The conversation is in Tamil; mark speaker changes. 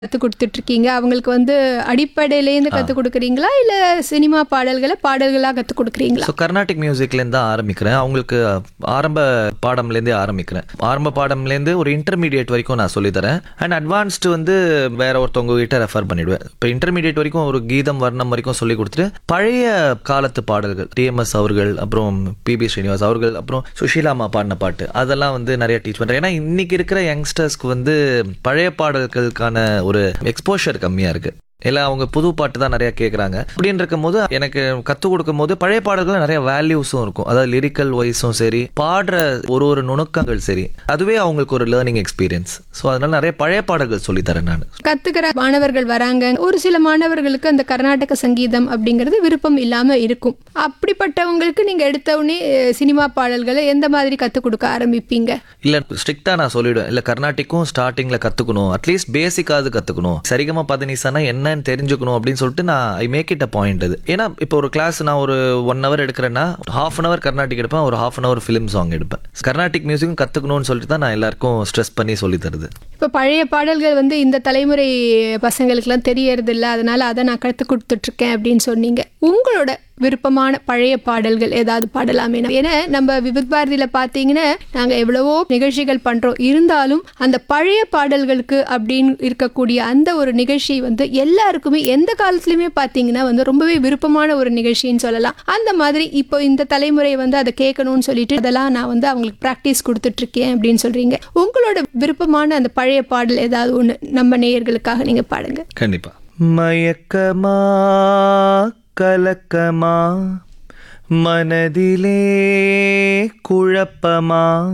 Speaker 1: கத்து கொடுத்துட்டு இருக்கீங்க அவங்களுக்கு வந்து அடிப்படையிலேருந்து கத்து கொடுக்குறீங்களா இல்ல சினிமா பாடல்களை பாடல்களா கத்து கொடுக்குறீங்களா
Speaker 2: ஸோ கர்நாடிக் மியூசிக்லேருந்து தான் ஆரம்பிக்கிறேன் அவங்களுக்கு ஆரம்ப பாடம்லேருந்தே ஆரம்பிக்கிறேன் ஆரம்ப பாடம்லேருந்து ஒரு இன்டர்மீடியட் வரைக்கும் நான் சொல்லித்தரேன் அண்ட் அட்வான்ஸ்டு வந்து வேற ஒருத்தவங்க கிட்ட ரெஃபர் பண்ணிடுவேன் இப்போ இன்டர்மீடியட் வரைக்கும் ஒரு கீதம் வர்ணம் வரைக்கும் சொல்லி கொடுத்துட்டு பழைய காலத்து பாடல்கள் டிஎம்எஸ் அவர்கள் அப்புறம் பிபி ஸ்ரீனிவாஸ் அவர்கள் அப்புறம் சுஷீலாமா பாடின பாட்டு அதெல்லாம் வந்து நிறைய டீச் பண்ணுறேன் ஏன்னா இன்னைக்கு இருக்கிற யங்ஸ்டர்ஸ்க்கு வந்து பழைய பாடல்களுக்கான ஒரு எக்ஸ்போஷர் கம்மியாக இருக்கு இல்லை அவங்க புது பாட்டு தான் நிறைய கேட்குறாங்க அப்படின்னு இருக்கும் போது எனக்கு கற்றுக் கொடுக்கும் போது பழைய பாடல்கள் நிறைய வேல்யூஸும் இருக்கும் அதாவது லிரிக்கல் வைஸும் சரி பாடுற ஒரு ஒரு நுணுக்கங்கள் சரி அதுவே அவங்களுக்கு ஒரு லேர்னிங் எக்ஸ்பீரியன்ஸ் ஸோ அதனால நிறைய பழைய பாடல்கள் சொல்லித்தரேன் நான்
Speaker 1: கத்துக்கிற மாணவர்கள் வராங்க ஒரு சில மாணவர்களுக்கு அந்த கர்நாடக சங்கீதம் அப்படிங்கிறது விருப்பம் இல்லாம இருக்கும் அப்படிப்பட்டவங்களுக்கு நீங்க எடுத்த உடனே அஹ், சினிமா பாடல்களை எந்த மாதிரி கத்து கொடுக்க ஆரம்பிப்பீங்க
Speaker 2: இல்லை ஸ்ட்ரிக்டாக நான் சொல்லிவிடுவேன் இல்லை கர்நாட்டிக்கும் ஸ்டார்டிங்கில் கற்றுக்கணும் அட்லீஸ்ட் பேசிக்காவது கற்றுக்கணும் சரிகமா பதனிசானா என்னன்னு தெரிஞ்சுக்கணும் அப்படின்னு சொல்லிட்டு நான் I make it a point அது ஏன்னா இப்போ ஒரு கிளாஸ் நான் ஒரு ஒன் ஹவர் எடுக்கிறேன்னா ஹாஃப் அன் ஹவர் கர்நாடிக் எடுப்பேன் ஒரு half an hour film song எடுப்பேன் கர்நாடிக் மியூசிக்கும் கற்றுக்கணும்னு சொல்லிட்டு தான் நான் எல்லாருக்கும் ஸ்ட்ரெஸ் பண்ணி சொல்லி தருது
Speaker 1: இப்போ பழைய பாடல்கள் வந்து இந்த தலைமுறை பசங்களுக்குலாம் தெரியறது இல்ல அதனால அதை நான் கத்து கொடுத்துட்டு இருக்கேன் அப்படின்னு சொன்னீங்க உங்களோட விருப்பமான பழைய பாடல்கள் ஏதாவது பாடலாமே ஏன்னா நம்ம விபத் பாரதியில பார்த்தீங்கன்னா நாங்க எவ்வளவோ நிகழ்ச்சிகள் பண்றோம் இருந்தாலும் அந்த பழைய பாடல்களுக்கு அப்படின்னு இருக்கக்கூடிய அந்த ஒரு நிகழ்ச்சி வந்து எல்லாருக்குமே எந்த காலத்துலயுமே பார்த்தீங்கன்னா வந்து ரொம்பவே விருப்பமான ஒரு நிகழ்ச்சின்னு சொல்லலாம் அந்த மாதிரி இப்போ இந்த தலைமுறை வந்து அதை கேட்கணும்னு சொல்லிட்டு அதெல்லாம் நான் வந்து அவங்களுக்கு ப்ராக்டிஸ் கொடுத்துட்டு இருக்கேன் அப்படின்னு சொல்றீங்க உங்களோட விருப்பமான அந்த பழைய பாடல் ஏதாவது ஒன்று நம்ம நேயர்களுக்காக நீங்க பாடுங்க
Speaker 2: கண்டிப்பா மயக்கமா கலக்கமா மனதிலே குழப்பமா